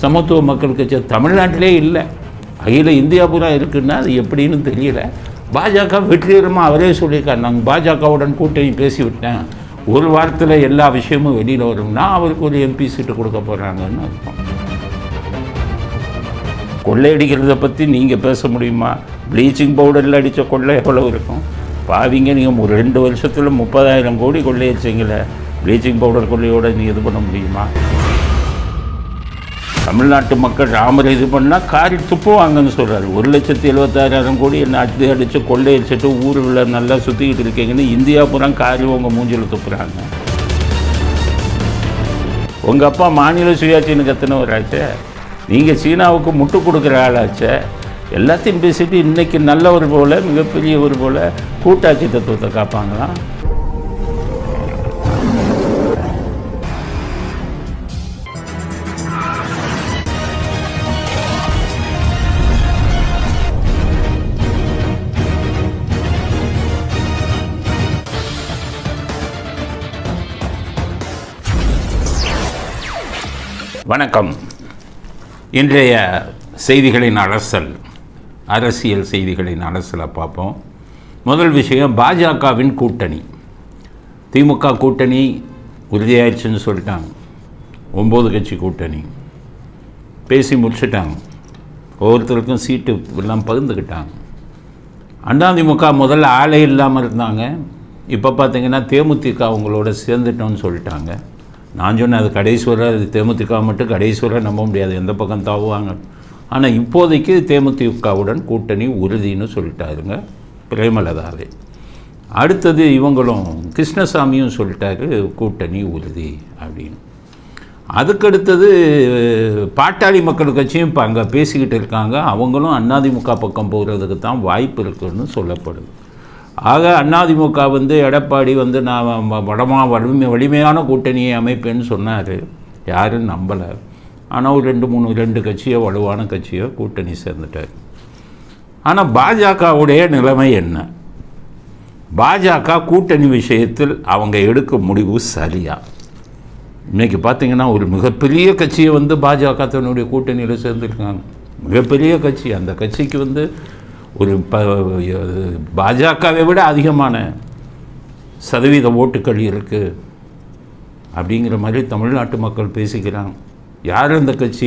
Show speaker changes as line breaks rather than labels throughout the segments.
சமத்துவ மக்கள் கட்சி தமிழ்நாட்டிலே இல்லை அகில இந்தியா பூரா இருக்குன்னா அது எப்படின்னு தெரியல பாஜக வெற்றிகரமாக அவரே சொல்லியிருக்கார் நாங்கள் பாஜகவுடன் கூட்டணி பேசிவிட்டேன் ஒரு வாரத்தில் எல்லா விஷயமும் வெளியில் வரும்னா அவருக்கு ஒரு எம்பி சீட்டு கொடுக்க போகிறாங்கன்னு அர்த்தம் கொள்ளையடிக்கிறத பற்றி நீங்கள் பேச முடியுமா ப்ளீச்சிங் பவுடரில் அடித்த கொள்ளை எவ்வளோ இருக்கும் பாவிங்க நீங்கள் ஒரு ரெண்டு வருஷத்தில் முப்பதாயிரம் கோடி கொள்ளையடிச்சிங்களே ப்ளீச்சிங் பவுடர் கொள்ளையோட நீங்கள் இது பண்ண முடியுமா தமிழ்நாட்டு மக்கள் ராமரை இது பண்ணால் காரி துப்புவாங்கன்னு சொல்கிறாரு ஒரு லட்சத்தி எழுபத்தாறாயிரம் கோடி என்ன அடி அடித்து கொள்ளையடிச்சிட்டு ஊரில் நல்லா சுற்றிக்கிட்டு இருக்கீங்கன்னு இந்தியா பூரா காரி உங்கள் மூஞ்சில் துப்புறாங்க உங்கள் அப்பா மாநில சுயாட்சின்னு கத்தினவராச்சே நீங்கள் சீனாவுக்கு முட்டு கொடுக்குற ஆளாச்சே எல்லாத்தையும் பேசிட்டு இன்னைக்கு நல்லவர் போல மிகப்பெரியவர் போல கூட்டாட்சி தத்துவத்தை காப்பாங்களாம் வணக்கம் இன்றைய செய்திகளின் அலசல் அரசியல் செய்திகளின் அலசலை பார்ப்போம் முதல் விஷயம் பாஜகவின் கூட்டணி திமுக கூட்டணி உறுதியாயிடுச்சுன்னு சொல்லிட்டாங்க ஒம்பது கட்சி கூட்டணி பேசி முடிச்சிட்டாங்க ஒவ்வொருத்தருக்கும் சீட்டு எல்லாம் பகிர்ந்துக்கிட்டாங்க அதிமுக முதல்ல ஆளே இல்லாமல் இருந்தாங்க இப்போ பார்த்தீங்கன்னா தேமுதிக அவங்களோட சேர்ந்துட்டோம்னு சொல்லிட்டாங்க நான் சொன்னேன் அது கடைசி வரை அது தேமுதிக மட்டும் கடைசி வரை நம்ப முடியாது எந்த பக்கம் தாவுவாங்க ஆனால் இப்போதைக்கு தேமுதிகவுடன் கூட்டணி உறுதின்னு சொல்லிட்டாருங்க பிரேமலதாவே அடுத்தது இவங்களும் கிருஷ்ணசாமியும் சொல்லிட்டாரு கூட்டணி உறுதி அப்படின்னு அதுக்கடுத்தது பாட்டாளி மக்கள் கட்சியும் இப்போ அங்கே பேசிக்கிட்டு இருக்காங்க அவங்களும் அண்ணாதிமுக பக்கம் போகிறதுக்கு தான் வாய்ப்பு இருக்குன்னு சொல்லப்படுது ஆக அண்ணாதிமுக வந்து எடப்பாடி வந்து நான் வ- வடமா வலிமை வலிமையான கூட்டணியை அமைப்பேன்னு சொன்னார் யாரும் நம்பலை ஆனால் ஒரு ரெண்டு மூணு ரெண்டு கட்சியோ வலுவான கட்சியோ கூட்டணி சேர்ந்துட்டார் ஆனால் பாஜகவுடைய நிலைமை என்ன பாஜக கூட்டணி விஷயத்தில் அவங்க எடுக்கும் முடிவு சரியா இன்னைக்கு பார்த்தீங்கன்னா ஒரு மிகப்பெரிய கட்சியை வந்து பாஜக தன்னுடைய கூட்டணியில் சேர்ந்துருக்காங்க மிகப்பெரிய கட்சி அந்த கட்சிக்கு வந்து ஒரு ப பாஜகவை விட அதிகமான சதவீத ஓட்டுக்கள் இருக்குது அப்படிங்கிற மாதிரி தமிழ்நாட்டு மக்கள் பேசிக்கிறாங்க யார் அந்த கட்சி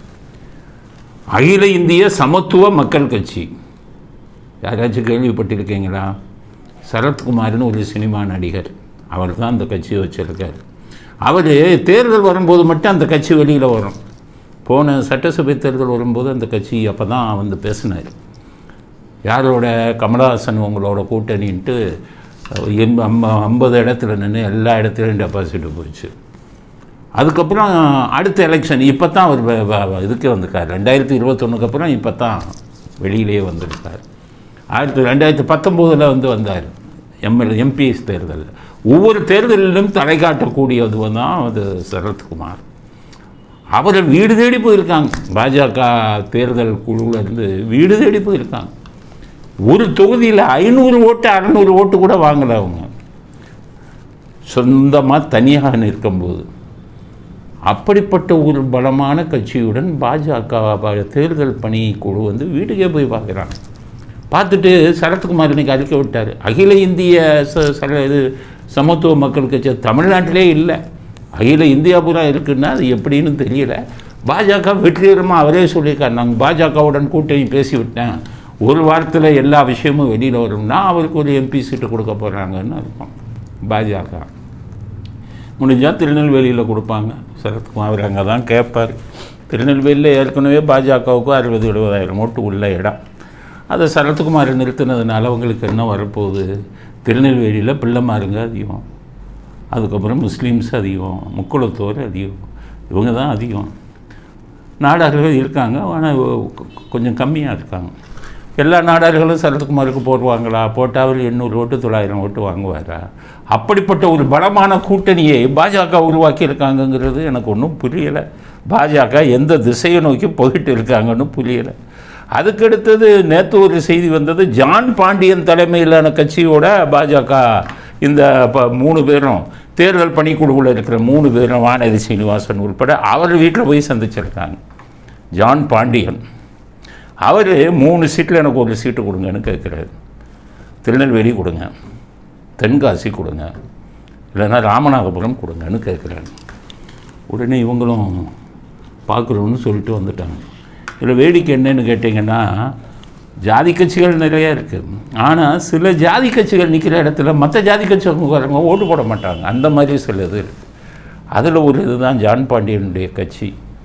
அகில இந்திய சமத்துவ மக்கள் கட்சி யாராச்சும் கேள்விப்பட்டிருக்கீங்களா சரத்குமார்னு ஒரு சினிமா நடிகர் அவர் தான் அந்த கட்சியை வச்சிருக்கார் அவர் தேர்தல் வரும்போது மட்டும் அந்த கட்சி வெளியில் வரும் போன சட்டசபை தேர்தல் வரும்போது அந்த கட்சி அப்போ தான் வந்து பேசினார் யாரோட கமலஹாசன் உங்களோட கூட்டணின்ட்டு எண்ப அம்ப ஐம்பது இடத்துல நின்று எல்லா இடத்துலையும் டெபாசிட் போச்சு அதுக்கப்புறம் அடுத்த எலெக்ஷன் இப்போ தான் அவர் வ- வ- இதுக்கே வந்திருக்கார் ரெண்டாயிரத்தி இருபத்தொன்னுக்கு அப்புறம் இப்போ தான் வெளியிலேயே வந்திருக்கார் ஆயிரத்தி ரெண்டாயிரத்தி பத்தொம்போதில் வந்து வந்தார் எம்எல் எம்பிஎஸ் தேர்தலில் ஒவ்வொரு தேர்தலிலும் தலை காட்டக்கூடியது தான் அது சரத்குமார் அவர் வீடு தேடி போயிருக்காங்க பாஜக தேர்தல் குழுவிலேருந்து வீடு தேடி போயிருக்காங்க ஒரு தொகுதியில் ஐநூறு ஓட்டு அறநூறு ஓட்டு கூட வாங்கலை அவங்க சொந்தமாக தனியாக நிற்கும்போது அப்படிப்பட்ட ஒரு பலமான கட்சியுடன் பாஜக ப- தேர்தல் பணி குழு வந்து வீட்டுக்கே போய் பார்க்குறாங்க பார்த்துட்டு சரத்குமார் இன்னைக்கு அறிக்கை விட்டார் அகில இந்திய ச- ச- இது சமத்துவ மக்கள் கட்சி தமிழ்நாட்டிலே இல்லை அகில இந்தியா பூரா இருக்குன்னா அது எப்படின்னு தெரியல பாஜக வெற்றிகரமாக அவரே சொல்லியிருக்கார் நாங்கள் பாஜகவுடன் கூட்டணி பேசிவிட்டேன் ஒரு வாரத்தில் எல்லா விஷயமும் வெளியில் வரும்னா அவருக்கு ஒரு எம்பி சீட்டு கொடுக்க போகிறாங்கன்னு அர்த்தம் பாஜக முடிஞ்சால் திருநெல்வேலியில் கொடுப்பாங்க சரத்குமார் அவர் அங்கே தான் கேட்பார் திருநெல்வேலியில் ஏற்கனவே பாஜகவுக்கு அறுபது எழுபதாயிரம் ஓட்டு உள்ள இடம் அதை சரத்குமார் நிறுத்தினதுனால அவங்களுக்கு என்ன வரப்போகுது திருநெல்வேலியில் பிள்ளைமாருங்க அதிகம் அதுக்கப்புறம் முஸ்லீம்ஸ் அதிகம் முக்குளத்தோர் அதிகம் இவங்க தான் அதிகம் நாடார்கள் இருக்காங்க ஆனால் கொஞ்சம் கம்மியாக இருக்காங்க எல்லா நாடார்களும் சரத்குமாருக்கு போடுவாங்களா போட்டால் அவர் எண்ணூறு ஓட்டு தொள்ளாயிரம் ஓட்டு வாங்குவாரா அப்படிப்பட்ட ஒரு பலமான கூட்டணியை பாஜக உருவாக்கி இருக்காங்கங்கிறது எனக்கு ஒன்றும் புரியலை பாஜக எந்த திசையை நோக்கி போயிட்டு இருக்காங்கன்னு புரியலை அதுக்கடுத்தது நேற்று ஒரு செய்தி வந்தது ஜான் பாண்டியன் தலைமையிலான கட்சியோட பாஜக இந்த ப- மூணு பேரும் தேர்தல் பணிக்குழுவில் இருக்கிற மூணு பேரும் வானதி சீனிவாசன் உட்பட அவர் வீட்டில் போய் சந்திச்சிருக்காங்க ஜான் பாண்டியன் அவர் மூணு சீட்டில் எனக்கு ஒரு சீட்டு கொடுங்கன்னு கேட்குறாரு திருநெல்வேலி கொடுங்க தென்காசி கொடுங்க இல்லைன்னா ராமநாதபுரம் கொடுங்கன்னு கேட்குறாரு உடனே இவங்களும் பார்க்குறோன்னு சொல்லிட்டு வந்துட்டாங்க இதில் வேடிக்கை என்னன்னு கேட்டிங்கன்னா ஜாதி கட்சிகள் நிறைய இருக்குது ஆனால் சில ஜாதி கட்சிகள் நிற்கிற இடத்துல மற்ற ஜாதி கட்சிக்காரங்க ஓட்டு போட மாட்டாங்க அந்த மாதிரி சில இது இருக்குது அதில் ஒரு இதுதான் ஜான் பாண்டியனுடைய கட்சி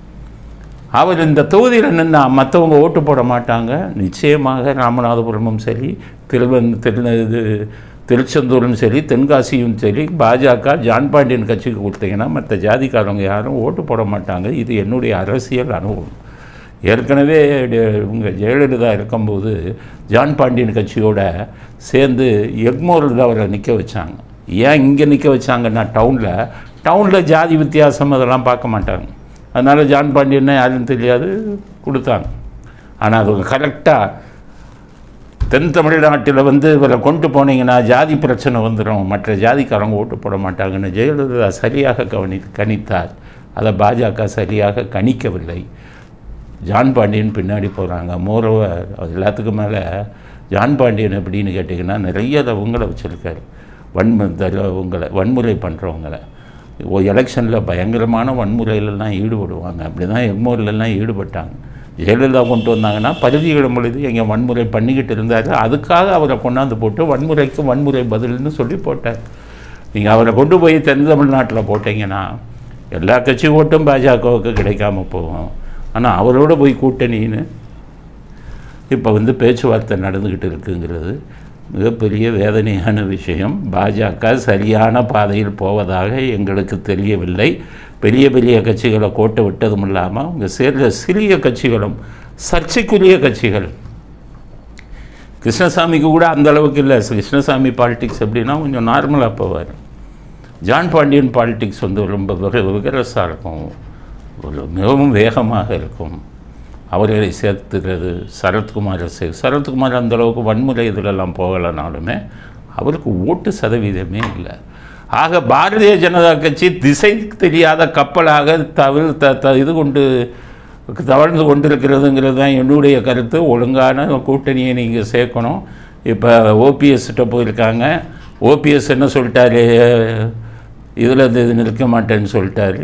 அவர் இந்த தொகுதியில் நின்னா மற்றவங்க ஓட்டு போட மாட்டாங்க நிச்சயமாக ராமநாதபுரமும் சரி திருவன் திரு இது திருச்செந்தூரும் சரி தென்காசியும் சரி பாஜக ஜான் பாண்டியன் கட்சிக்கு கொடுத்தீங்கன்னா மற்ற ஜாதிக்காரங்க யாரும் ஓட்டு போட மாட்டாங்க இது என்னுடைய அரசியல் அனுபவம் ஏற்கனவே இவங்க ஜெயலலிதா இருக்கும்போது ஜான் பாண்டியன் கட்சியோட சேர்ந்து எக்மோரில் அவரை நிற்க வச்சாங்க ஏன் இங்கே நிற்க வச்சாங்கன்னா டவுனில் டவுனில் ஜாதி வித்தியாசம் அதெல்லாம் பார்க்க மாட்டாங்க அதனால் ஜான் பாண்டியன்னா யாருன்னு தெரியாது கொடுத்தாங்க ஆனால் அது கரெக்டாக தென் தமிழ்நாட்டில் வந்து இவரை கொண்டு போனீங்கன்னா ஜாதி பிரச்சனை வந்துடும் மற்ற ஜாதிக்காரங்க ஓட்டு போட மாட்டாங்கன்னு ஜெயலலிதா சரியாக கவனி கணித்தார் அதை பாஜக சரியாக கணிக்கவில்லை ஜான் பாண்டியன் பின்னாடி போகிறாங்க மோரோவர் எல்லாத்துக்கும் மேலே ஜான் பாண்டியன் எப்படின்னு கேட்டிங்கன்னா நிறைய உங்களை வச்சுருக்காரு வன்மு உங்களை வன்முறை பண்ணுறவங்களை எலெக்ஷனில் பயங்கரமான வன்முறையிலலாம் ஈடுபடுவாங்க அப்படி தான் எம்மூர்லலாம் ஈடுபட்டாங்க ஜெயலலிதா கொண்டு வந்தாங்கன்னா பரிதியிடும் பொழுது எங்கள் வன்முறை பண்ணிக்கிட்டு இருந்தார் அதுக்காக அவரை கொண்டாந்து போட்டு வன்முறைக்கு வன்முறை பதில்னு சொல்லி போட்டார் நீங்கள் அவரை கொண்டு போய் தென் தமிழ்நாட்டில் போட்டிங்கன்னா எல்லா கட்சி ஓட்டும் பாஜகவுக்கு கிடைக்காம போகும் ஆனால் அவரோட போய் கூட்டணின்னு இப்போ வந்து பேச்சுவார்த்தை நடந்துக்கிட்டு இருக்குங்கிறது மிகப்பெரிய வேதனையான விஷயம் பாஜக சரியான பாதையில் போவதாக எங்களுக்கு தெரியவில்லை பெரிய பெரிய கட்சிகளை கோட்டை விட்டதும் இல்லாமல் அவங்க சேர்ந்த சிறிய கட்சிகளும் சர்ச்சைக்குரிய கட்சிகள் கிருஷ்ணசாமிக்கு கூட அந்த அளவுக்கு இல்லை கிருஷ்ணசாமி பாலிடிக்ஸ் எப்படின்னா கொஞ்சம் நார்மலாக போவார் ஜான் பாண்டியன் பாலிடிக்ஸ் வந்து ரொம்ப விக விகரஸாக இருக்கும் ஒரு மிகவும் வேகமாக இருக்கும் அவர்களை சேர்த்துறது சரத்குமாரை சே சரத்குமார் அந்தளவுக்கு வன்முறை இதிலெல்லாம் போகலைனாலுமே அவருக்கு ஓட்டு சதவீதமே இல்லை ஆக பாரதிய ஜனதா கட்சி திசை தெரியாத கப்பலாக தவிர த த இது கொண்டு தவழ்ந்து கொண்டிருக்கிறதுங்கிறது தான் என்னுடைய கருத்து ஒழுங்கான கூட்டணியை நீங்கள் சேர்க்கணும் இப்போ ஓபிஎஸ்கிட்ட போயிருக்காங்க ஓபிஎஸ் என்ன சொல்லிட்டாரு இதில் இது நிற்க மாட்டேன்னு சொல்லிட்டாரு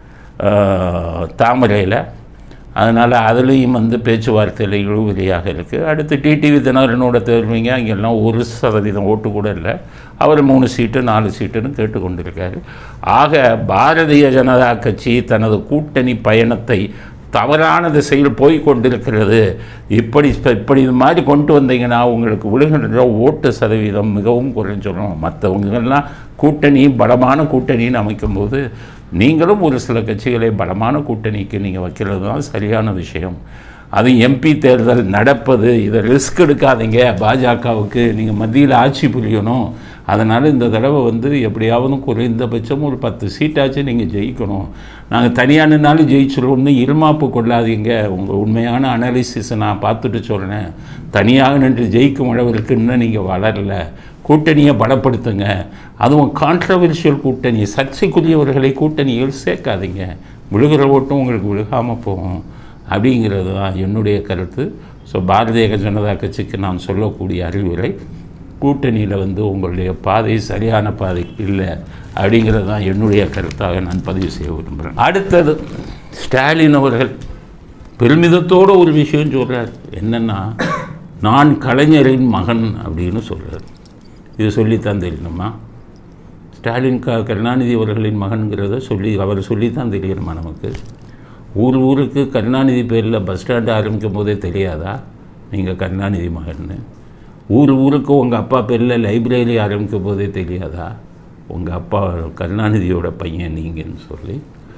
தாமரையில் அதனால் அதுலேயும் வந்து பேச்சுவார்த்தையில் இழுபறியாக இருக்குது அடுத்து டிடிவி தினகரனோட தேர்வீங்க அங்கெல்லாம் ஒரு சதவீதம் ஓட்டு கூட இல்லை அவர் மூணு சீட்டு நாலு சீட்டுன்னு கேட்டுக்கொண்டிருக்காரு ஆக பாரதிய ஜனதா கட்சி தனது கூட்டணி பயணத்தை தவறான திசையில் போய் கொண்டிருக்கிறது இப்படி இப்படி இது மாதிரி கொண்டு வந்தீங்கன்னா உங்களுக்கு விழுகின்ற ஓட்டு சதவீதம் மிகவும் குறைஞ்சிடும் மற்றவங்கெல்லாம் கூட்டணி பலமான கூட்டணின்னு அமைக்கும்போது நீங்களும் ஒரு சில கட்சிகளை பலமான கூட்டணிக்கு நீங்கள் வைக்கிறது தான் சரியான விஷயம் அது எம்பி தேர்தல் நடப்பது இதை ரிஸ்க் எடுக்காதீங்க பாஜகவுக்கு நீங்கள் மத்தியில் ஆட்சி புரியணும் அதனால் இந்த தடவை வந்து எப்படியாவது குறைந்தபட்சம் ஒரு பத்து சீட்டாச்சும் நீங்கள் ஜெயிக்கணும் நாங்கள் தனியாக நின்னாலும் ஜெயிச்சிருவோம்னு இருமாப்பு கொள்ளாதீங்க உங்கள் உண்மையான அனாலிசிஸை நான் பார்த்துட்டு சொல்கிறேன் தனியாக நின்று ஜெயிக்கும் அளவிற்கு இன்னும் நீங்கள் வளரல கூட்டணியை பலப்படுத்துங்க அதுவும் கான்ட்ரவர்ஷியல் கூட்டணி சர்ச்சைக்குரியவர்களை கூட்டணியில் சேர்க்காதீங்க விழுகிற ஓட்டும் உங்களுக்கு விழுகாமல் போகும் அப்படிங்கிறது தான் என்னுடைய கருத்து ஸோ பாரதிய ஜனதா கட்சிக்கு நான் சொல்லக்கூடிய அறிவுரை கூட்டணியில் வந்து உங்களுடைய பாதை சரியான பாதை இல்லை அப்படிங்கிறது தான் என்னுடைய கருத்தாக நான் பதிவு செய்ய விரும்புகிறேன் அடுத்தது ஸ்டாலின் அவர்கள் பெருமிதத்தோடு ஒரு விஷயம் சொல்கிறார் என்னென்னா நான் கலைஞரின் மகன் அப்படின்னு சொல்கிறார் இது சொல்லித்தான் தெரியணுமா ஸ்டாலின் க கருணாநிதி அவர்களின் மகன்கிறத சொல்லி அவர் சொல்லித்தான் தெரியணுமா நமக்கு ஊர் ஊருக்கு கருணாநிதி பேரில் பஸ் ஸ்டாண்டு ஆரம்பிக்கும் போதே தெரியாதா நீங்கள் கருணாநிதி மகன்னு ஊர் ஊருக்கு உங்கள் அப்பா பேரில் லைப்ரரி ஆரம்பிக்கும் போதே தெரியாதா உங்கள் அப்பா கருணாநிதியோட பையன் நீங்கன்னு சொல்லி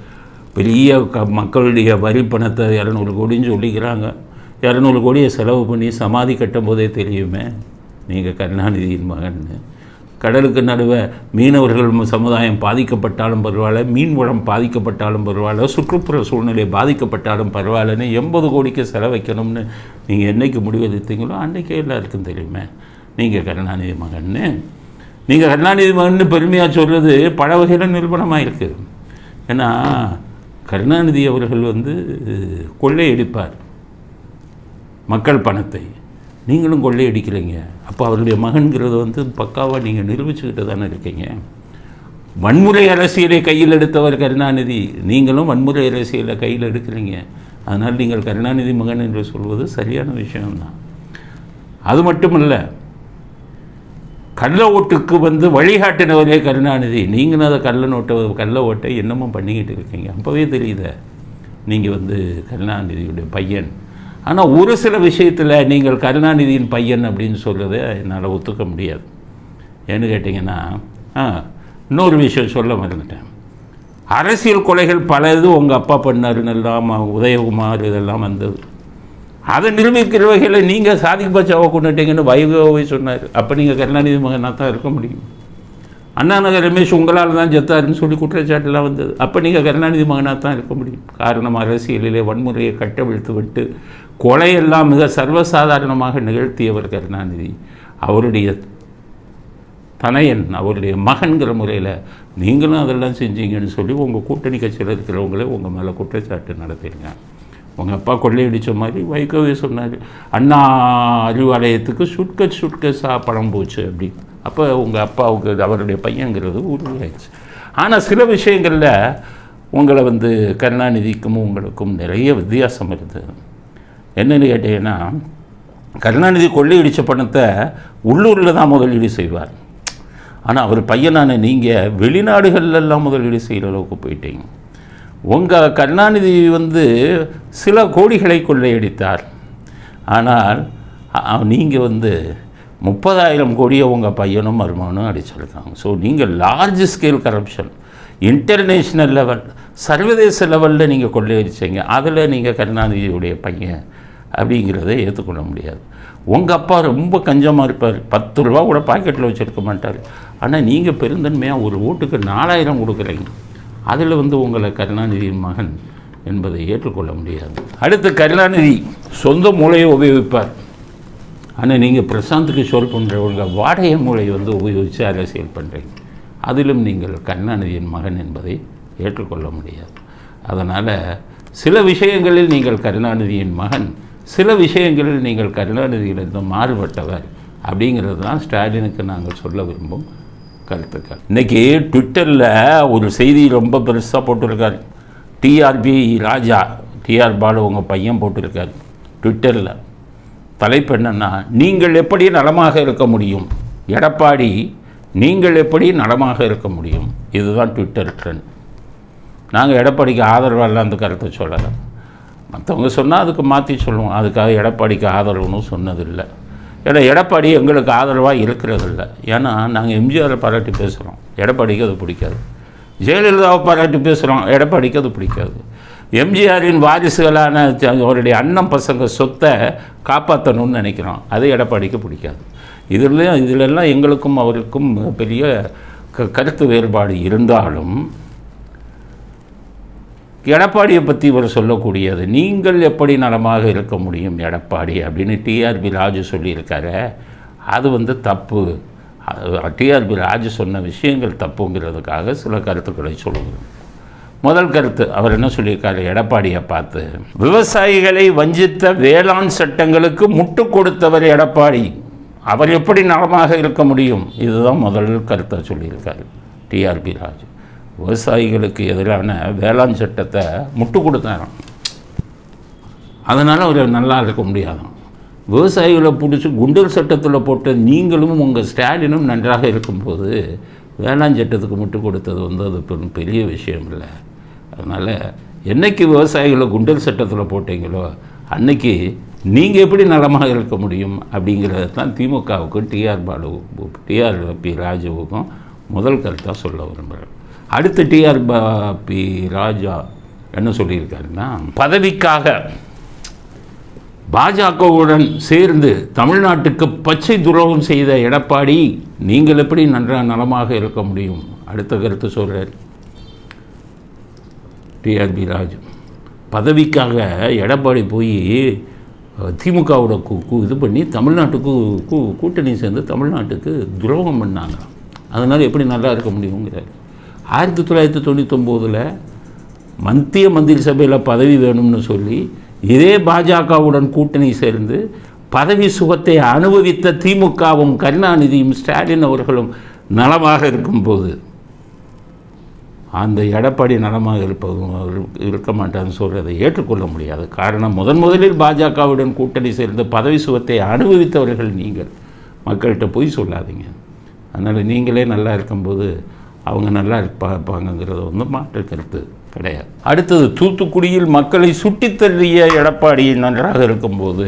பெரிய க மக்களுடைய வரி பணத்தை இரநூறு கோடின்னு சொல்லிக்கிறாங்க இரநூறு கோடியை செலவு பண்ணி சமாதி கட்டும் போதே தெரியுமே நீங்கள் கருணாநிதியின் மகன்னு கடலுக்கு நடுவே மீனவர்கள் சமுதாயம் பாதிக்கப்பட்டாலும் பரவாயில்ல மீன் வளம் பாதிக்கப்பட்டாலும் பரவாயில்ல சுற்றுப்புற சூழ்நிலை பாதிக்கப்பட்டாலும் பரவாயில்லன்னு எண்பது கோடிக்கு செலவைக்கணும்னு நீங்கள் என்றைக்கு முடிவெடுத்தீங்களோ அன்றைக்கே எல்லாருக்கும் தெரியுமே நீங்கள் கருணாநிதி மகன்னு நீங்கள் கருணாநிதி மகன்னு பெருமையாக சொல்கிறது பல வகையில் நிரூபணமாக இருக்குது ஏன்னா கருணாநிதி அவர்கள் வந்து கொள்ளையடிப்பார் மக்கள் பணத்தை நீங்களும் கொள்ளையடிக்கிறீங்க அப்போ அவருடைய மகன்கிறது வந்து பக்காவாக நீங்கள் நிரூபிச்சுக்கிட்டு தானே இருக்கீங்க வன்முறை அரசியலை கையில் எடுத்தவர் கருணாநிதி நீங்களும் வன்முறை அரசியலை கையில் எடுக்கிறீங்க அதனால் நீங்கள் கருணாநிதி மகன் என்று சொல்வது சரியான விஷயம்தான் அது மட்டும் இல்லை கள்ள ஓட்டுக்கு வந்து வழிகாட்டினவரே கருணாநிதி நீங்களும் அதை கள்ள நோட்டை கள்ள ஓட்டை என்னமும் பண்ணிக்கிட்டு இருக்கீங்க அப்போவே தெரியுது நீங்கள் வந்து கருணாநிதியுடைய பையன் ஆனால் ஒரு சில விஷயத்தில் நீங்கள் கருணாநிதியின் பையன் அப்படின்னு சொல்கிறத என்னால் ஒத்துக்க முடியாது ஏன்னு கேட்டிங்கன்னா ஆ இன்னொரு விஷயம் சொல்ல மறந்துட்டேன் அரசியல் கொலைகள் பல இது உங்கள் அப்பா பண்ணாருன்னு எல்லாம் உதயகுமார் இதெல்லாம் வந்தது அதை நிரூபிக்கிற வகையில் நீங்கள் சாதிக்கு பச்சாவை கொண்டுட்டீங்கன்னு வைகோவை சொன்னார் அப்போ நீங்கள் கருணாநிதி மகனாக தான் இருக்க முடியும் அண்ணா நகர் ரமேஷ் உங்களால் தான் ஜெத்தாருன்னு சொல்லி குற்றச்சாட்டுலாம் வந்தது அப்போ நீங்கள் கருணாநிதி மகனாக தான் இருக்க முடியும் காரணம் அரசியலிலே வன்முறையை கட்டவிழ்த்து விட்டு கொலையெல்லாம் மிக சர்வசாதாரணமாக நிகழ்த்தியவர் கருணாநிதி அவருடைய தனையன் அவருடைய மகன்கிற முறையில் நீங்களும் அதெல்லாம் செஞ்சீங்கன்னு சொல்லி உங்கள் கூட்டணி கட்சியில் இருக்கிறவங்களே உங்கள் மேலே குற்றச்சாட்டு நடத்திருங்க உங்கள் அப்பா கொள்ளையடித்த மாதிரி வைகோவே சொன்னார் அண்ணா அறிவாலயத்துக்கு சுட்கட் சுட்கஸாக பணம் போச்சு அப்படி அப்போ உங்கள் அப்பாவுக்கு அவருடைய பையங்கிறது உறுதியாயிடுச்சு ஆனால் சில விஷயங்களில் உங்களை வந்து கருணாநிதிக்கும் உங்களுக்கும் நிறைய வித்தியாசம் இருந்தது என்னென்னு கேட்டீங்கன்னா கருணாநிதி கொள்ளையடித்த பணத்தை உள்ளூரில் தான் முதலீடு செய்வார் ஆனால் அவர் பையனான நீங்கள் வெளிநாடுகள்லாம் முதலீடு செய்கிற அளவுக்கு போயிட்டீங்க உங்கள் கருணாநிதி வந்து சில கோடிகளை கொள்ளையடித்தார் ஆனால் நீங்கள் வந்து முப்பதாயிரம் கோடியை உங்கள் பையனும் மருமகனும் அடிச்சிருக்காங்க ஸோ நீங்கள் large scale corruption international level சர்வதேச லெவலில் நீங்கள் கொள்ளையடிச்சீங்க அதில் நீங்கள் கருணாநிதியுடைய பையன் அப்படிங்கிறத ஏற்றுக்கொள்ள முடியாது உங்கள் அப்பா ரொம்ப கஞ்சமாக இருப்பார் பத்து ரூபா கூட பாக்கெட்டில் வச்சுருக்க மாட்டார் ஆனால் நீங்கள் பெருந்தன்மையாக ஒரு ஓட்டுக்கு நாலாயிரம் கொடுக்குறீங்க அதில் வந்து உங்களை கருணாநிதியின் மகன் என்பதை ஏற்றுக்கொள்ள முடியாது அடுத்து கருணாநிதி சொந்த மூளையை உபயோகிப்பார் ஆனால் நீங்கள் பிரசாந்த் கிஷோர் போன்றவங்க வாடகை மூளையை வந்து உபயோகித்து அரசியல் பண்ணுறீங்க அதிலும் நீங்கள் கருணாநிதியின் மகன் என்பதை ஏற்றுக்கொள்ள முடியாது அதனால் சில விஷயங்களில் நீங்கள் கருணாநிதியின் மகன் சில விஷயங்களில் நீங்கள் கருணாநிதியிலிருந்து மாறுபட்டவர் அப்படிங்கிறது தான் ஸ்டாலினுக்கு நாங்கள் சொல்ல விரும்பும் கருத்துக்கள் இன்றைக்கி ட்விட்டரில் ஒரு செய்தி ரொம்ப பெருசாக போட்டிருக்காரு டிஆர்பி ராஜா டிஆர் பாலு உங்கள் பையன் போட்டிருக்காரு ட்விட்டரில் தலைப்பு என்னென்னா நீங்கள் எப்படி நலமாக இருக்க முடியும் எடப்பாடி நீங்கள் எப்படி நலமாக இருக்க முடியும் இதுதான் ட்விட்டர் ட்ரெண்ட் நாங்கள் எடப்பாடிக்கு ஆதரவாக அந்த கருத்தை சொல்லலை மற்றவங்க சொன்னால் அதுக்கு மாற்றி சொல்லுவோம் அதுக்காக எடப்பாடிக்கு ஆதரவுன்னு சொன்னதில்லை ஏன்னா எடப்பாடி எங்களுக்கு ஆதரவாக இருக்கிறதில்ல ஏன்னா நாங்கள் எம்ஜிஆரை பாராட்டி பேசுகிறோம் எடப்பாடிக்கு அது பிடிக்காது ஜெயலலிதாவை பாராட்டி பேசுகிறோம் எடப்பாடிக்கு அது பிடிக்காது எம்ஜிஆரின் வாரிசுகளான அவருடைய அண்ணன் பசங்க சொத்தை காப்பாற்றணும்னு நினைக்கிறோம் அது எடப்பாடிக்கு பிடிக்காது இதில் இதிலெல்லாம் எங்களுக்கும் அவருக்கும் பெரிய க கருத்து வேறுபாடு இருந்தாலும் எடப்பாடியை பற்றி இவர் சொல்லக்கூடியது நீங்கள் எப்படி நலமாக இருக்க முடியும் எடப்பாடி அப்படின்னு டிஆர்பி ராஜு சொல்லியிருக்காரு அது வந்து தப்பு டிஆர்பி ராஜு சொன்ன விஷயங்கள் தப்புங்கிறதுக்காக சில கருத்துக்களை சொல்லுவோம் முதல் கருத்து அவர் என்ன சொல்லியிருக்காரு எடப்பாடியை பார்த்து விவசாயிகளை வஞ்சித்த வேளாண் சட்டங்களுக்கு முட்டு கொடுத்தவர் எடப்பாடி அவர் எப்படி நலமாக இருக்க முடியும் இதுதான் முதல் கருத்தை சொல்லியிருக்காரு டிஆர்பி ராஜு விவசாயிகளுக்கு எதிரான வேளாண் சட்டத்தை முட்டு கொடுத்தாராம் அதனால் அவர் நல்லா இருக்க முடியாதாம் விவசாயிகளை பிடிச்சி குண்டர் சட்டத்தில் போட்ட நீங்களும் உங்கள் ஸ்டாலினும் நன்றாக இருக்கும்போது வேளாண் சட்டத்துக்கு முட்டு கொடுத்தது வந்து அது பெரும் பெரிய விஷயம் இல்லை அதனால் என்னைக்கு விவசாயிகளை குண்டர் சட்டத்தில் போட்டீங்களோ அன்னைக்கு நீங்கள் எப்படி நலமாக இருக்க முடியும் அப்படிங்கிறது தான் திமுகவுக்கும் டிஆர் பாலு டிஆர் பி ராஜுவுக்கும் முதல் கருத்தாக சொல்ல விரும்புகிறேன் அடுத்து டிஆர் பி ராஜா என்ன சொல்லியிருக்காருன்னா பதவிக்காக பாஜகவுடன் சேர்ந்து தமிழ்நாட்டுக்கு பச்சை துரோகம் செய்த எடப்பாடி நீங்கள் எப்படி நன்றாக நலமாக இருக்க முடியும் அடுத்த கருத்து சொல்கிறார் டிஆர்பி ராஜு பதவிக்காக எடப்பாடி போய் திமுகவோட கூ கூ- இது பண்ணி தமிழ்நாட்டுக்கு கூ கூட்டணி சேர்ந்து தமிழ்நாட்டுக்கு துரோகம் பண்ணாங்க அதனால் எப்படி நல்லா இருக்க முடியுங்கிறார் ஆயிரத்தி தொள்ளாயிரத்தி தொண்ணூத்தொம்போதில் மத்திய மந்திரி சபையில் பதவி வேணும்னு சொல்லி இதே பாஜகவுடன் கூட்டணி சேர்ந்து பதவி சுகத்தை அனுபவித்த திமுகவும் கருணாநிதியும் ஸ்டாலின் அவர்களும் நலமாக இருக்கும்போது அந்த எடப்பாடி நலமாக இருப்பதும் இரு- இருக்க மாட்டான்னு சொல்கிறதை ஏற்றுக்கொள்ள முடியாது காரணம் முதன் முதலில் பாஜகவுடன் கூட்டணி சேர்ந்து பதவி சுகத்தை அனுபவித்தவர்கள் நீங்கள் மக்கள்கிட்ட போய் சொல்லாதீங்க அதனால் நீங்களே நல்லா இருக்கும்போது அவங்க நல்லா இருப்பா இருப்பாங்கங்கிறது வந்து மாற்று கருத்து கிடையாது அடுத்தது தூத்துக்குடியில் மக்களை சுட்டித் தள்ளிய எடப்பாடி நன்றாக இருக்கும்போது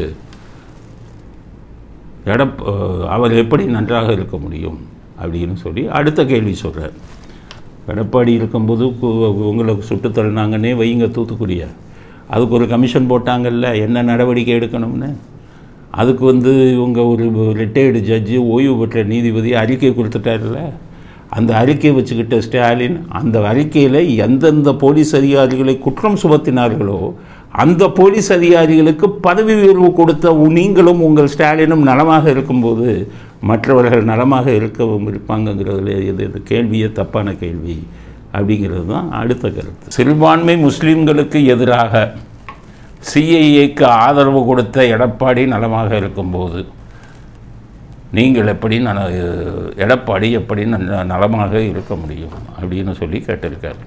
எடப் அவர் எப்படி நன்றாக இருக்க முடியும் அப்படின்னு சொல்லி அடுத்த கேள்வி சொல்கிறார் எடப்பாடி இருக்கும்போது கு- உங்களை சுட்டு தள்ளினாங்கன்னே வைங்க தூத்துக்குடியை அதுக்கு ஒரு கமிஷன் போட்டாங்கல்ல என்ன நடவடிக்கை எடுக்கணும்னு அதுக்கு வந்து இவங்க ஒரு ரிட்டையர்டு ஜட்ஜு ஓய்வு பெற்ற நீதிபதி அறிக்கை கொடுத்துட்டார்ல அந்த அறிக்கையை வச்சுக்கிட்ட ஸ்டாலின் அந்த அறிக்கையில் எந்தெந்த போலீஸ் அதிகாரிகளை குற்றம் சுமத்தினார்களோ அந்த போலீஸ் அதிகாரிகளுக்கு பதவி உயர்வு கொடுத்த உ- நீங்களும் உங்கள் ஸ்டாலினும் நலமாக இருக்கும்போது மற்றவர்கள் நலமாக இருக்க இருப்பாங்கங்கிறதுல இது இது கேள்வியே தப்பான கேள்வி அப்படிங்கிறது தான் அடுத்த கருத்து சிறுபான்மை முஸ்லீம்களுக்கு எதிராக சிஐஏக்கு ஆதரவு கொடுத்த எடப்பாடி நலமாக இருக்கும்போது நீங்கள் எப்படி நல எடப்பாடி எப்படி நல- நலமாக இருக்க முடியும் அப்படின்னு சொல்லி கேட்டிருக்காரு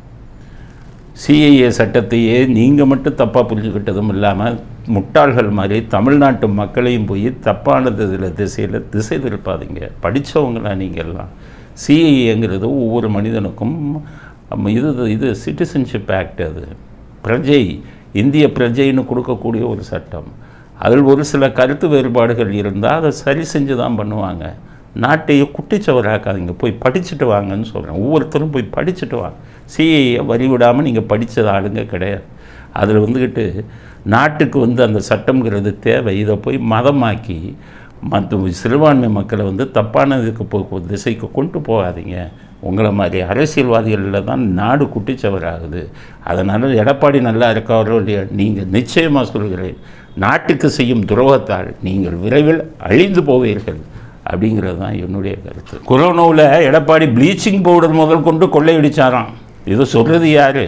சிஐஏ சட்டத்தையே நீங்கள் மட்டும் தப்பாக புரிஞ்சுக்கிட்டதும் இல்லாமல் முட்டாள்கள் மாதிரி தமிழ்நாட்டு மக்களையும் போய் தப்பானது இதில் திசையில் திசை திருப்பாதீங்க படித்தவங்களா நீங்கள்லாம் சிஐஏங்கிறது ஒவ்வொரு மனிதனுக்கும் நம்ம இது இது சிட்டிசன்ஷிப் ஆக்ட் அது பிரஜை இந்திய பிரஜைன்னு கொடுக்கக்கூடிய ஒரு சட்டம் அதில் ஒரு சில கருத்து வேறுபாடுகள் இருந்தால் அதை சரி செஞ்சு தான் பண்ணுவாங்க நாட்டையே குட்டிச்சவராக்காதீங்க போய் படிச்சுட்டு வாங்கன்னு சொல்கிறேன் ஒவ்வொருத்தரும் போய் படிச்சுட்டு வாங்க சிஏயை வரி விடாமல் நீங்கள் படித்தது ஆளுங்க கிடையாது அதில் வந்துக்கிட்டு நாட்டுக்கு வந்து அந்த சட்டம்ங்கிறது தேவை இதை போய் மதமாக்கி மற்ற சிறுபான்மை மக்களை வந்து தப்பான இதுக்கு போ திசைக்கு கொண்டு போகாதீங்க உங்களை மாதிரி அரசியல்வாதிகளில் தான் நாடு குட்டிச்சவராகுது அதனால் எடப்பாடி நல்லா இருக்காரோ இல்லையா நீங்கள் நிச்சயமாக சொல்கிறேன் நாட்டுக்கு செய்யும் துரோகத்தால் நீங்கள் விரைவில் அழிந்து போவீர்கள் அப்படிங்கிறது தான் என்னுடைய கருத்து கொரோனாவில் எடப்பாடி ப்ளீச்சிங் பவுடர் முதல் கொண்டு கொள்ளையடிச்சாராம் இது சொல்கிறது யார்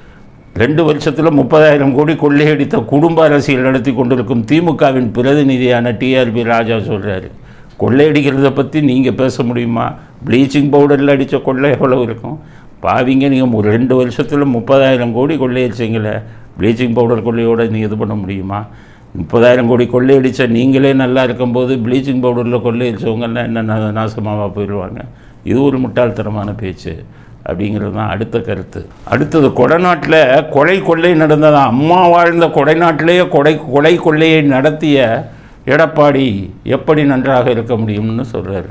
ரெண்டு வருஷத்தில் முப்பதாயிரம் கோடி கொள்ளையடித்த குடும்ப அரசியல் நடத்தி கொண்டிருக்கும் திமுகவின் பிரதிநிதியான டிஆர்பி ராஜா சொல்கிறாரு கொள்ளையடிக்கிறத பற்றி நீங்கள் பேச முடியுமா ப்ளீச்சிங் பவுடரில் அடித்த கொள்ளை எவ்வளோ இருக்கும் பாவிங்க நீங்கள் ஒரு ரெண்டு வருஷத்தில் முப்பதாயிரம் கோடி கொள்ளையடிச்சிங்களே ப்ளீச்சிங் பவுடர் கொள்ளையோட நீங்கள் இது பண்ண முடியுமா முப்பதாயிரம் கோடி கொள்ளையடித்த நீங்களே நல்லா இருக்கும்போது ப்ளீச்சிங் பவுடரில் கொள்ளையடிச்சவங்கெல்லாம் என்ன நா- நாசமாவா போயிடுவாங்க இது ஒரு முட்டாள்தனமான பேச்சு அப்படிங்கிறது தான் அடுத்த கருத்து அடுத்தது கொடைநாட்டில் கொலை கொள்ளை நடந்ததா அம்மா வாழ்ந்த கொடைநாட்டிலேயே கொடை கொலை கொள்ளையை நடத்திய எடப்பாடி எப்படி நன்றாக இருக்க முடியும்னு சொல்கிறாரு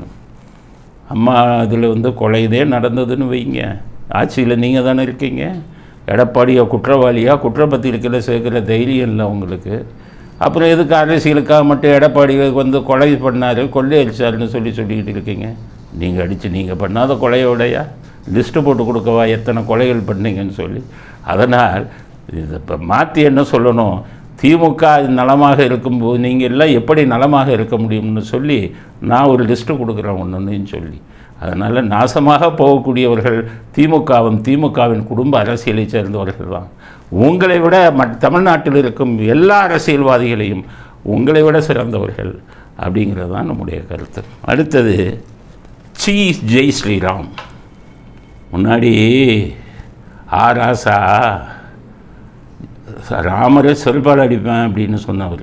அம்மா இதில் வந்து கொலை இதே நடந்ததுன்னு வைங்க ஆட்சியில் நீங்கள் தானே இருக்கீங்க எடப்பாடியை குற்றவாளியாக குற்றப்பத்திரிக்கையில் சேர்க்குற தைரியம் இல்லை உங்களுக்கு அப்புறம் எதுக்கு அரசியலுக்காக மட்டும் எடப்பாடி வந்து கொலை பண்ணார் கொள்ளையடிச்சாருன்னு சொல்லி சொல்லிக்கிட்டு இருக்கீங்க நீங்கள் அடித்து நீங்கள் பண்ணாத கொலையோடையா லிஸ்ட்டு போட்டு கொடுக்கவா எத்தனை கொலைகள் பண்ணீங்கன்னு சொல்லி அதனால் இது இப்போ மாற்றி என்ன சொல்லணும் திமுக நலமாக இருக்கும்போது நீங்கள் எல்லாம் எப்படி நலமாக இருக்க முடியும்னு சொல்லி நான் ஒரு லிஸ்ட்டு கொடுக்குறேன் ஒன்றுன்னு சொல்லி அதனால் நாசமாக போகக்கூடியவர்கள் திமுகவும் திமுகவின் குடும்ப அரசியலை சேர்ந்தவர்கள் தான் உங்களை விட மட் தமிழ்நாட்டில் இருக்கும் எல்லா அரசியல்வாதிகளையும் உங்களை விட சிறந்தவர்கள் அப்படிங்கிறது தான் நம்முடைய கருத்து அடுத்தது சி ஜெய் ஸ்ரீராம் முன்னாடி ஆ ராசா ராமரே செருப்பால் அடிப்பேன் அப்படின்னு சொன்னவர்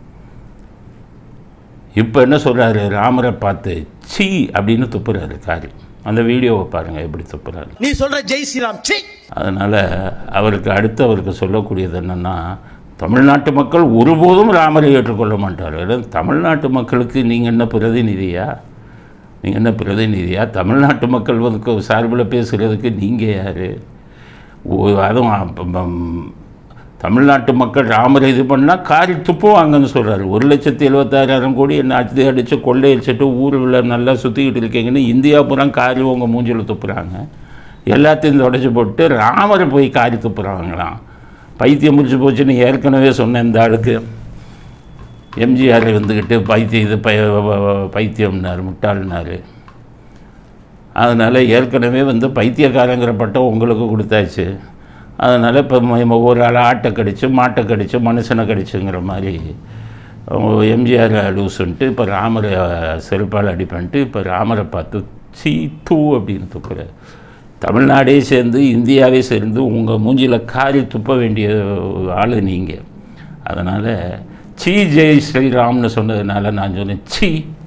இப்போ என்ன சொல்கிறாரு ராமரை பார்த்து சி அப்படின்னு துப்புறாரு காரி அந்த வீடியோவை பாருங்கள் எப்படி துப்புறாரு
நீ சொல்ற ஜெய் ஸ்ரீராம் சி
அதனால் அவருக்கு அடுத்து அவருக்கு சொல்லக்கூடியது என்னென்னா தமிழ்நாட்டு மக்கள் ஒருபோதும் ராமரை ஏற்றுக்கொள்ள மாட்டார்கள் தமிழ்நாட்டு மக்களுக்கு நீங்கள் என்ன பிரதிநிதியா நீங்கள் என்ன பிரதிநிதியா தமிழ்நாட்டு மக்கள் வந்து சார்பில் பேசுகிறதுக்கு நீங்கள் யார் அதுவும் அப்ப- பம், தமிழ்நாட்டு மக்கள் ராமரை இது பண்ணால் காரி துப்புவாங்கன்னு சொல்கிறாரு ஒரு லட்சத்தி எழுபத்தாறாயிரம் கோடி என்ன அடித்து அடித்து கொள்ளையடிச்சிட்டு ஊரில் நல்லா சுற்றிக்கிட்டு இருக்கீங்கன்னு இந்தியா பூரா காரி உங்கள் மூஞ்சில் துப்புறாங்க எல்லாத்தையும் தொடச்சி போட்டு ராமரை போய் காரி துப்புறாங்களாம் பைத்தியம் முடிச்சு போச்சுன்னு ஏற்கனவே சொன்ன இந்த ஆளுக்கு எம்ஜிஆர் வந்துக்கிட்டு பைத்தியம் இது பை பைத்தியம்னார் முட்டாள்னார் அதனால் ஏற்கனவே வந்து பைத்தியக்காரங்கிற பட்டம் உங்களுக்கு கொடுத்தாச்சு அதனால் இப்போ ஒரு ஆள் ஆட்டை கடிச்சு மாட்டை கடிச்சு மனுஷனை கடிச்சுங்கிற மாதிரி எம்ஜிஆர் லூசுன்ட்டு இப்போ ராமரை செருப்பால் அடிப்பன்ட்டு இப்போ ராமரை பார்த்து சீ தூ அப்படின்னு துப்புற தமிழ்நாடே சேர்ந்து இந்தியாவே சேர்ந்து உங்கள் மூஞ்சியில் காரி துப்ப வேண்டிய ஆள் நீங்கள் அதனால் சி ஜெய் ஸ்ரீராம்னு சொன்னதுனால நான் சொன்னேன் சி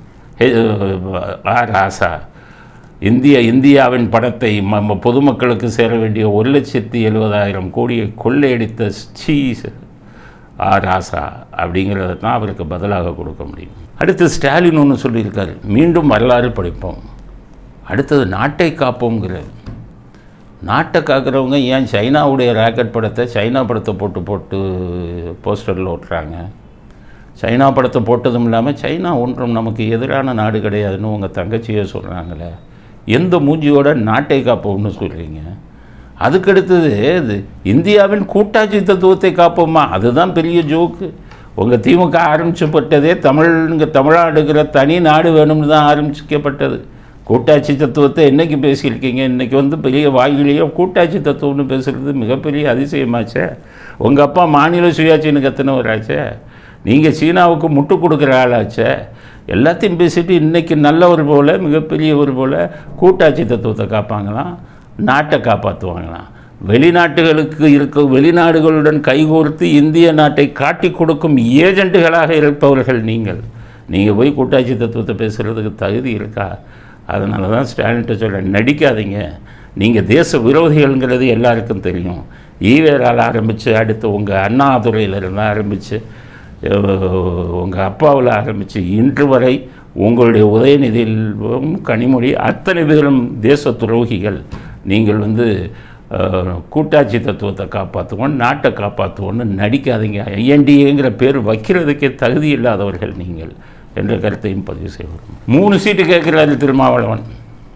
ஆர் ஆசா இந்திய இந்தியாவின் படத்தை ம ம- பொதுமக்களுக்கு சேர வேண்டிய ஒரு லட்சத்தி எழுபதாயிரம் கோடியை கொள்ளையடித்த சி ஆர் ஆசா அப்படிங்கிறத தான் அவருக்கு பதிலாக கொடுக்க முடியும் அடுத்து ஸ்டாலின் ஒன்று சொல்லியிருக்காரு மீண்டும் வரலாறு படிப்போம் அடுத்தது நாட்டை காப்போங்கிறார் நாட்டை காக்கிறவங்க ஏன் சைனாவுடைய ராக்கெட் படத்தை சைனா படத்தை போட்டு போட்டு போஸ்டரில் ஓட்டுறாங்க சைனா படத்தை போட்டதும் இல்லாமல் சைனா ஒன்றும் நமக்கு எதிரான நாடு கிடையாதுன்னு உங்கள் தங்கச்சியை சொல்கிறாங்களே எந்த மூஞ்சியோட நாட்டை காப்போம்னு சொல்கிறீங்க அதுக்கடுத்தது இது இந்தியாவின் கூட்டாட்சி தத்துவத்தை காப்போமா அதுதான் பெரிய ஜோக்கு உங்கள் திமுக ஆரம்பிச்சப்பட்டதே தமிழ்ங்க தமிழ்நாடுங்கிற தனி நாடு வேணும்னு தான் ஆரம்பிக்கப்பட்டது கூட்டாட்சி தத்துவத்தை என்னைக்கு பேசியிருக்கீங்க இன்றைக்கி வந்து பெரிய வாயிலேயே கூட்டாட்சி தத்துவம்னு பேசுகிறது மிகப்பெரிய அதிசயமாச்சே உங்கள் அப்பா மாநில சுயாட்சின்னு கத்துனவராச்சே நீங்கள் சீனாவுக்கு முட்டு கொடுக்குற ஆளாச்சே எல்லாத்தையும் பேசிட்டு இன்றைக்கி நல்லவர் போல் மிகப்பெரியவர் போல் கூட்டாட்சி தத்துவத்தை காப்பாங்களாம் நாட்டை காப்பாற்றுவாங்களாம் வெளிநாட்டுகளுக்கு இருக்க வெளிநாடுகளுடன் கைகோர்த்து இந்திய நாட்டை காட்டி கொடுக்கும் ஏஜென்ட்டுகளாக இருப்பவர்கள் நீங்கள் நீங்கள் போய் கூட்டாட்சி தத்துவத்தை பேசுகிறதுக்கு தகுதி இருக்கா அதனால தான் ஸ்டாலின்ட்ட சொல்ல நடிக்காதீங்க நீங்கள் தேச விரோதிகள்ங்கிறது எல்லாருக்கும் தெரியும் ஈவேரால் ஆரம்பித்து அடுத்து உங்கள் அண்ணாதுரையிலிருந்து ஆரம்பித்து உங்கள் அப்பாவில் ஆரம்பித்து இன்று வரை உங்களுடைய உதயநிதியிலும் கனிமொழி அத்தனை பேரும் தேச துரோகிகள் நீங்கள் வந்து அஹ், கூட்டாட்சி தத்துவத்தை காப்பாற்றுவோம் நாட்டை காப்பாற்றுவோன்னு நடிக்காதீங்க ஐஎன்டிஏங்கிற பேர் வைக்கிறதுக்கே தகுதி இல்லாதவர்கள் நீங்கள் என்ற கருத்தையும் பதிவு செய்வோம் மூணு சீட்டு கேட்குறாரு திருமாவளவன்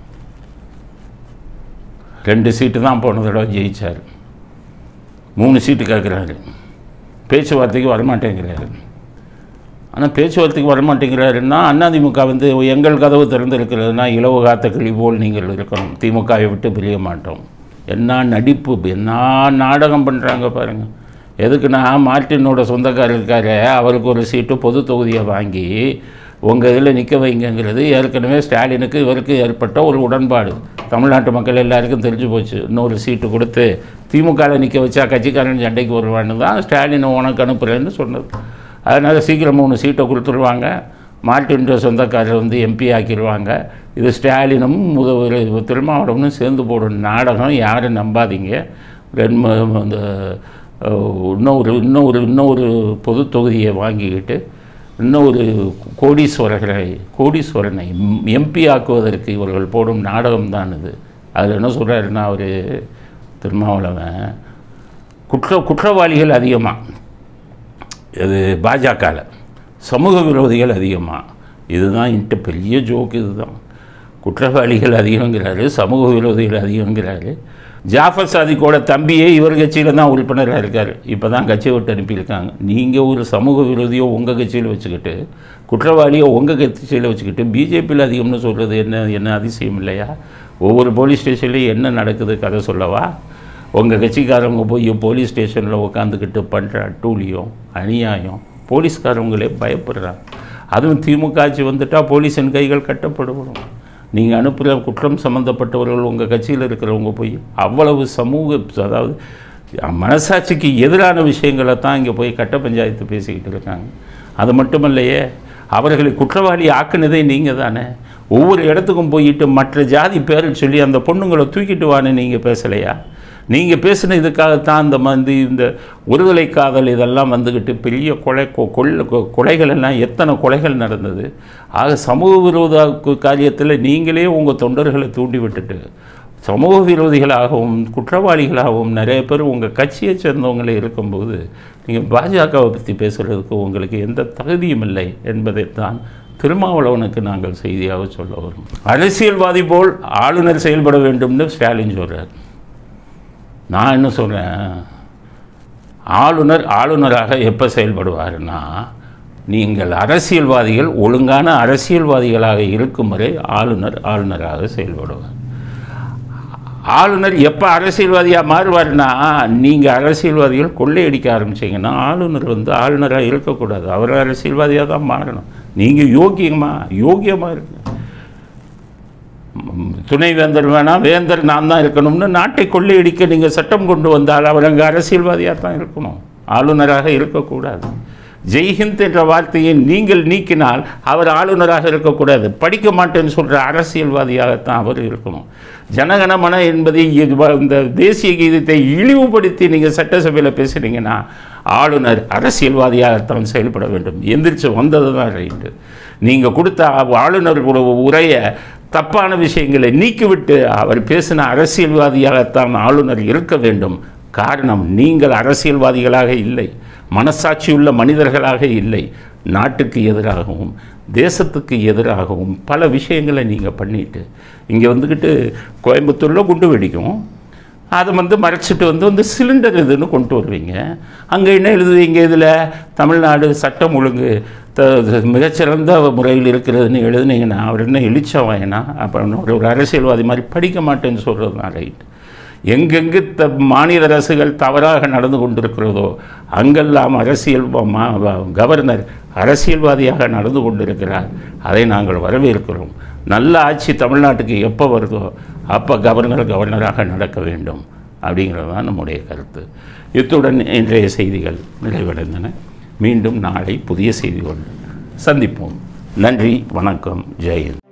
ரெண்டு சீட்டு தான் போன தடவை ஜெயிச்சார் மூணு சீட்டு கேட்குறாரு பேச்சுவார்த்தைக்கு வரமாட்டேங்கிறாரு ஆனால் பேச்சுவார்த்தைக்கு வரமாட்டேங்கிறாருன்னா அதிமுக வந்து எங்கள் கதவு திறந்திருக்கிறதுனா இலவு காத்த கிளி போல் நீங்கள் இருக்கணும் திமுகவை விட்டு பிரிய மாட்டோம் என்ன நடிப்பு என்ன நாடகம் பண்ணுறாங்க பாருங்கள் எதுக்குன்னா மார்ட்டினோட சொந்தக்காரர் இருக்காரு அவருக்கு ஒரு சீட்டு பொது தொகுதியை வாங்கி உங்கள் இதில் நிற்க வைங்கங்கிறது ஏற்கனவே ஸ்டாலினுக்கு இவருக்கு ஏற்பட்ட ஒரு உடன்பாடு தமிழ்நாட்டு மக்கள் எல்லாருக்கும் தெரிஞ்சு போச்சு இன்னொரு சீட்டு கொடுத்து திமுகவில் நிற்க வச்சா கட்சிக்காரன் சண்டைக்கு வருவான்னு தான் ஸ்டாலினை உனக்கு அனுப்புகிறேன்னு சொன்னது அதனால் சீக்கிரம் மூணு சீட்டை கொடுத்துருவாங்க மார்ட்டின்ற சொந்தக்காரர் வந்து எம்பி ஆக்கிடுவாங்க இது ஸ்டாலினும் முதல்வர் திருமாவளவனும் சேர்ந்து போடும் நாடகம் யாரும் நம்பாதீங்க ரெண்டு அந்த இன்னொரு இன்னொரு இன்னொரு பொது தொகுதியை வாங்கிக்கிட்டு இன்னொரு கோடீஸ்வரர்களை கோடீஸ்வரனை எம்பி ஆக்குவதற்கு இவர்கள் போடும் நாடகம் தான் இது அதில் என்ன சொல்கிறாருன்னா அவர் திருமாவளவன் குற்ற குற்றவாளிகள் அதிகமாக இது பாஜகவில் சமூக விரோதிகள் அதிகமாக இதுதான் இன்ட்டு பெரிய ஜோக் இதுதான் குற்றவாளிகள் அதிகங்கிறாரு சமூக விரோதிகள் அதிகங்கிறாரு ஜாஃபர் சாதிக்கோட தம்பியே இவர் கட்சியில் தான் உறுப்பினராக இருக்கார் இப்போ தான் கட்சியை விட்டு அனுப்பியிருக்காங்க நீங்கள் ஒரு சமூக விரோதியோ உங்கள் கட்சியில் வச்சுக்கிட்டு குற்றவாளியோ உங்கள் கட்சியில் வச்சுக்கிட்டு பிஜேபியில் அதிகம்னு சொல்கிறது என்ன என்ன அதிசயம் இல்லையா ஒவ்வொரு போலீஸ் ஸ்டேஷன்லேயும் என்ன நடக்குது கதை சொல்லவா உங்கள் கட்சிக்காரவங்க போய் போலீஸ் ஸ்டேஷனில் உட்காந்துக்கிட்டு பண்ணுற அட்டூழியம் அநியாயம் போலீஸ்காரவங்களே பயப்படுறாங்க அதுவும் திமுக ஆட்சி வந்துட்டால் போலீஸின் கைகள் கட்டப்படுவோம் நீங்கள் அனுப்புகிற குற்றம் சம்மந்தப்பட்டவர்கள் உங்கள் கட்சியில் இருக்கிறவங்க போய் அவ்வளவு சமூக அதாவது மனசாட்சிக்கு எதிரான விஷயங்களை தான் இங்கே போய் கட்ட பஞ்சாயத்து பேசிக்கிட்டு இருக்காங்க அது மட்டுமல்லையே அவர்களை குற்றவாளி ஆக்குனதே நீங்கள் தானே ஒவ்வொரு இடத்துக்கும் போயிட்டு மற்ற ஜாதி பேரை சொல்லி அந்த பொண்ணுங்களை தூக்கிட்டு வான்னு நீங்கள் பேசலையா நீங்கள் பேசின இதுக்காகத்தான் இந்த வந்து இந்த ஒருதலை காதல் இதெல்லாம் வந்துக்கிட்டு பெரிய கொலை கொ- கொள்ள கொ- கொலைகள் எல்லாம் எத்தனை கொலைகள் நடந்தது ஆக சமூக விரோத கு- காரியத்தில் நீங்களே உங்கள் தொண்டர்களை தூண்டி விட்டுட்டு சமூக விரோதிகளாகவும் குற்றவாளிகளாகவும் நிறைய பேர் உங்கள் கட்சியை சேர்ந்தவங்களே இருக்கும்போது நீங்கள் பாஜகவை பற்றி பேசுகிறதுக்கு உங்களுக்கு எந்த தகுதியும் இல்லை என்பதைத்தான் திருமாவளவனுக்கு நாங்கள் செய்தியாக சொல்ல வரும் அரசியல்வாதி போல் ஆளுநர் செயல்பட வேண்டும்னு ஸ்டாலின் சொல்கிறார் நான் என்ன சொல்கிறேன் ஆளுநர் ஆளுநராக எப்போ செயல்படுவாருன்னா நீங்கள் அரசியல்வாதிகள் ஒழுங்கான அரசியல்வாதிகளாக இருக்கும் வரை ஆளுநர் ஆளுநராக செயல்படுவார் ஆளுநர் எப்போ அரசியல்வாதியாக மாறுவார்னா நீங்கள் அரசியல்வாதிகள் கொள்ளையடிக்க ஆரம்பிச்சீங்கன்னா ஆளுநர் வந்து ஆளுநராக இருக்கக்கூடாது அவர் அரசியல்வாதியாக தான் மாறணும் நீங்கள் யோகியமாக யோகியமாக இருக்கு ம், துணைவேந்தர் வேணாம் வேந்தர் நான் தான் இருக்கணும்னு நாட்டை கொள்ளையடிக்க நீங்கள் சட்டம் கொண்டு வந்தால் அவர் அங்கே அரசியல்வாதியாக தான் இருக்கணும் ஆளுநராக இருக்கக்கூடாது ஜெய்ஹிந்த் என்ற வார்த்தையை நீங்கள் நீக்கினால் அவர் ஆளுநராக இருக்கக்கூடாது படிக்க மாட்டேன்னு சொல்கிற அரசியல்வாதியாகத்தான் அவர் இருக்கணும் ஜனகணமன என்பதை இது வ- இந்த தேசிய கீதத்தை இழிவுபடுத்தி நீங்கள் சட்டசபையில் பேசுனீங்கன்னா ஆளுநர் அரசியல்வாதியாகத்தான் செயல்பட வேண்டும் எந்திரிச்சு வந்தது தான் ரைட்டு நீங்கள் கொடுத்த ஆளுநர் ஒரு உரையை தப்பான விஷயங்களை நீக்கிவிட்டு அவர் பேசின அரசியல்வாதியாகத்தான் ஆளுநர் இருக்க வேண்டும் காரணம் நீங்கள் அரசியல்வாதிகளாக இல்லை மனசாட்சியுள்ள மனிதர்களாக இல்லை நாட்டுக்கு எதிராகவும் தேசத்துக்கு எதிராகவும் பல விஷயங்களை நீங்கள் பண்ணிட்டு இங்கே வந்துக்கிட்டு கோயம்புத்தூரில் குண்டு வெடிக்கும் அதை வந்து மறைச்சிட்டு வந்து வந்து சிலிண்டர் இதுன்னு கொண்டு வருவீங்க அங்கே என்ன எழுதுவீங்க இதில் தமிழ்நாடு சட்டம் ஒழுங்கு த- மிகச்சிறந்த முறையில் இருக்கிறதுன்னு எழுதுனீங்கன்னா அவர் என்ன இழிச்சவாயனா அப்போ ஒரு ஒரு அரசியல்வாதி மாதிரி படிக்க மாட்டேன்னு சொல்கிறது தான் ரைட் எங்கெங்கு த மாநில அரசுகள் தவறாக நடந்து கொண்டிருக்கிறதோ அங்கெல்லாம் அரசியல் வ- மா- வ- கவர்னர் அரசியல்வாதியாக நடந்து கொண்டிருக்கிறார் அதை நாங்கள் வரவேற்கிறோம் நல்ல ஆட்சி தமிழ்நாட்டுக்கு எப்போ வருதோ அப்போ கவர்னர் கவர்னராக நடக்க வேண்டும் அப்படிங்கிறது தான் நம்முடைய கருத்து இத்துடன் இன்றைய செய்திகள் நிறைவடைந்தன மீண்டும் நாளை புதிய செய்திகள் சந்திப்போம் நன்றி வணக்கம் ஜெயந்த்